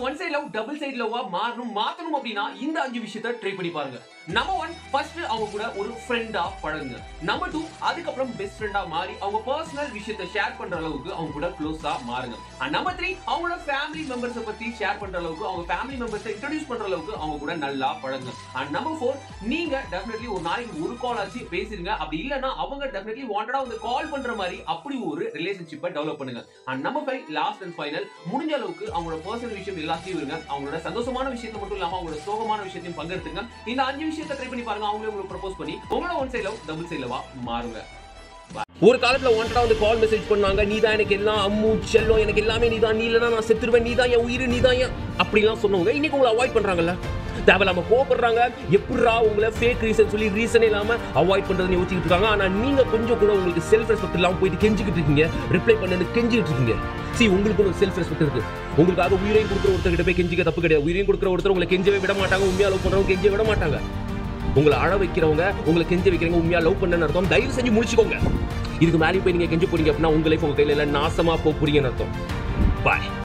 one side love double side லவ்வா மாறணும் மாத்தணும் அப்படின்னா இந்த அஞ்சு விஷயத்த ட்ரை பண்ணி பாருங்க நம்பர் ஒன் ஃபர்ஸ்ட் அவங்க கூட ஒரு ஃப்ரெண்டா பழகுங்க நம்பர் டூ அதுக்கப்புறம் பெஸ்ட் ஃப்ரெண்டா மாறி அவங்க பர்சனல் விஷயத்த ஷேர் பண்ற அளவுக்கு அவங்க கூட க்ளோஸா மாறுங்க அண்ட் நம்பர் த்ரீ அவங்களோட ஃபேமிலி மெம்பர்ஸை பத்தி ஷேர் பண்ற அளவுக்கு அவங்க ஃபேமிலி மெம்பர்ஸை இன்ட்ரடியூஸ் பண்ற அளவுக்கு அவங்க கூட நல்லா பழகுங்க அண்ட் நம்பர் ஃபோர் நீங்க டெஃபினெட்லி ஒரு நாளைக்கு ஒரு கால் ஆச்சு பேசிருங்க அப்படி இல்லைன்னா அவங்க டெஃபினெட்லி வாண்டடா வந்து கால் பண்ற மாதிரி அப்படி ஒரு ரிலேஷன்ஷிப்பை டெவலப் பண்ணுங்க and number five last and final முடிஞ்ச அளவுக்கு அவங்களோட பர்சனல் விஷயம் எல்லாத்தையும் இருங்க அவங்களோட சந்தோஷமான விஷயத்தை மட்டும் இல்லாம அவங்களோட சோகமான விஷயத்தையும் பங்கெடுத்துங்க இந்த அஞ்சு விஷயத்தை ட்ரை பண்ணி பாருங்க அவங்களே உங்களுக்கு ப்ரப்போஸ் பண்ணி உங்களோட one side love double side லவா மாறுங்க ஒரு காலத்துல வாண்டடா வந்து கால் மெசேஜ் பண்ணாங்க நீ தான் எனக்கு எல்லாம் அம்மு செல்லம் எனக்கு எல்லாமே நீ தான் நீ இல்லைனா நான் செத்துருவேன் நீ தான் என் உயிர் நீ தான் என் அப்படிலாம் சொன்னவங்க இன்னைக்கு உங்களை அவாய்ட் பண்றாங்கல்ல தேவையில்லாம கோவப்படுறாங்க எப்படிரா உங்களை ஃபேக் ரீசன் சொல்லி ரீசனே இல்லாம அவாய்ட் பண்றதுன்னு யோசிச்சுட்டு இருக்காங்க ஆனா நீங்க கொஞ்சம் கூட உங்களுக்கு செல்ஃப் ரெஸ்பெக்ட் இல்லாம போயிட்டு கெஞ்சிக்கிட்டு இருக்கீங்க ரிப்ளை பண்ணுன்னு கெஞ்சிக்கிட்டு இருக்கீங்க சி உங்களுக்கு ஒரு செல்ஃப் ரெஸ்பெக்ட் இருக்கு உங்களுக்காக உயிரையும் கொடுக்குற ஒருத்தர் கிட்ட போய் கெஞ்சிக்க தப்பு கிடையாது உயிரையும் கொடுக்குற ஒருத்தர் உங்களை கெஞ்சவே விட மாட்டாங்க உண்மையா லவ் பண்றவங்க கெஞ்ச விட மாட்டாங்க உங்களை அழ வைக்கிறவங்க உங்களை கெஞ்ச வைக்கிறவங்க உண்மையா லவ் பண்ணன்னு அர்த்தம் தயவு செஞ்சு முடிச்சுக்கோங்க இதுக்கு மேலே போய் நீங்க கெஞ்ச போறீங்க அப்படின்னா உங்க லைஃப் உங்க கையில இல்ல நாசமா போக போறீங்கன்னு அர்த்தம் பாய்